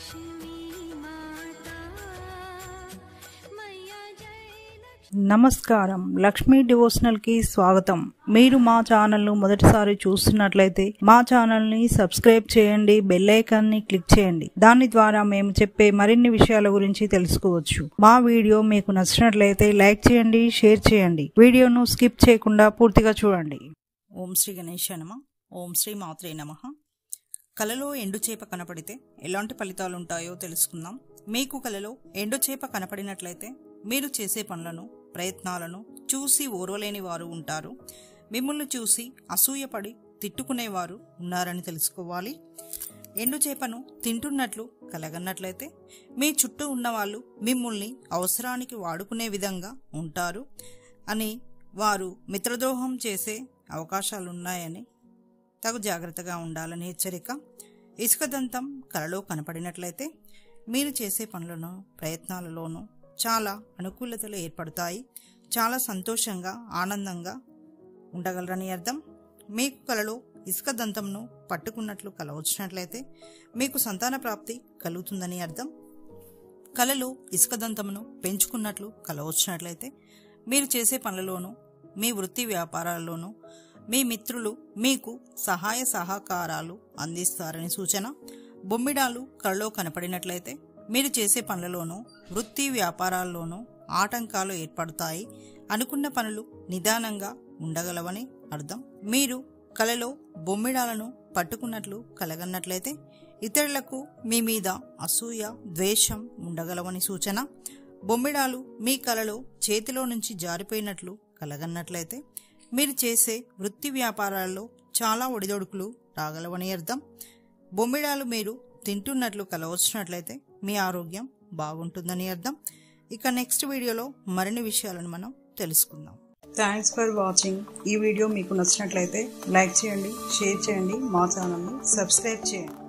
నమస్కారం లక్ష్మీ డివోషనల్ కి స్వాగతం మీరు మా ఛానల్ ను మొదటిసారి చూస్తున్నట్లయితే మా ఛానల్ ని సబ్స్క్రైబ్ చేయండి బెల్ ఐకాన్ ని క్లిక్ చేయండి దాని ద్వారా మేము చెప్పే మరిన్ని విషయాల గురించి తెలుసుకోవచ్చు మా వీడియో మీకు నచ్చినట్లయితే లైక్ చేయండి షేర్ చేయండి వీడియోను స్కిప్ చేయకుండా పూర్తిగా చూడండి ఓం శ్రీ గణేశ నమ ఓం శ్రీ మాత్రే నమ కలలో ఎండు చేప కనపడితే ఎలాంటి ఫలితాలు ఉంటాయో తెలుసుకుందాం మీకు కలలో ఎండు చేప కనపడినట్లయితే మీరు చేసే పనులను ప్రయత్నాలను చూసి ఓర్వలేని వారు ఉంటారు మిమ్మల్ని చూసి అసూయపడి తిట్టుకునేవారు ఉన్నారని తెలుసుకోవాలి ఎండు చేపను తింటున్నట్లు కలగన్నట్లయితే మీ చుట్టూ ఉన్నవాళ్ళు మిమ్మల్ని అవసరానికి వాడుకునే విధంగా ఉంటారు అని వారు మిత్రద్రోహం చేసే అవకాశాలున్నాయని తగు జాగ్రత్తగా ఉండాలని హెచ్చరిక ఇసుక దంతం కలలో కనపడినట్లయితే మీరు చేసే పనులను ప్రయత్నాలలోనూ చాలా అనుకూలతలు ఏర్పడతాయి చాలా సంతోషంగా ఆనందంగా ఉండగలరని అర్థం మీకు కలలో ఇసుక దంతంను పట్టుకున్నట్లు కల వచ్చినట్లయితే మీకు సంతాన ప్రాప్తి కలుగుతుందని అర్థం కలలో ఇసుక దంతమును పెంచుకున్నట్లు కల వచ్చినట్లయితే మీరు చేసే పనులలోనూ మీ వృత్తి వ్యాపారాల్లోనూ మీ మిత్రులు మీకు సహాయ సహకారాలు అందిస్తారని సూచన బొమ్మిడాలు కళ్ళలో కనపడినట్లయితే మీరు చేసే పనులలోనూ వృత్తి వ్యాపారాల్లోనూ ఆటంకాలు ఏర్పడతాయి అనుకున్న పనులు నిదానంగా ఉండగలవని అర్థం మీరు కలలో బొమ్మిడాలను పట్టుకున్నట్లు కలగన్నట్లయితే ఇతరులకు మీ మీద అసూయ ద్వేషం ఉండగలవని సూచన బొమ్మిడాలు మీ కలలో చేతిలో నుంచి జారిపోయినట్లు కలగన్నట్లయితే మీరు చేసే వృత్తి వ్యాపారాల్లో చాలా ఒడిదొడుకులు రాగలవని అర్థం బొమ్మిడాలు మీరు తింటున్నట్లు కలవచ్చినట్లయితే మీ ఆరోగ్యం బాగుంటుందని అర్థం ఇక నెక్స్ట్ వీడియోలో మరిన్ని విషయాలను మనం తెలుసుకుందాం థ్యాంక్స్ ఫర్ వాచింగ్ ఈ వీడియో మీకు నచ్చినట్లయితే లైక్ చేయండి షేర్ చేయండి మా ఛానల్ని సబ్స్క్రైబ్ చేయండి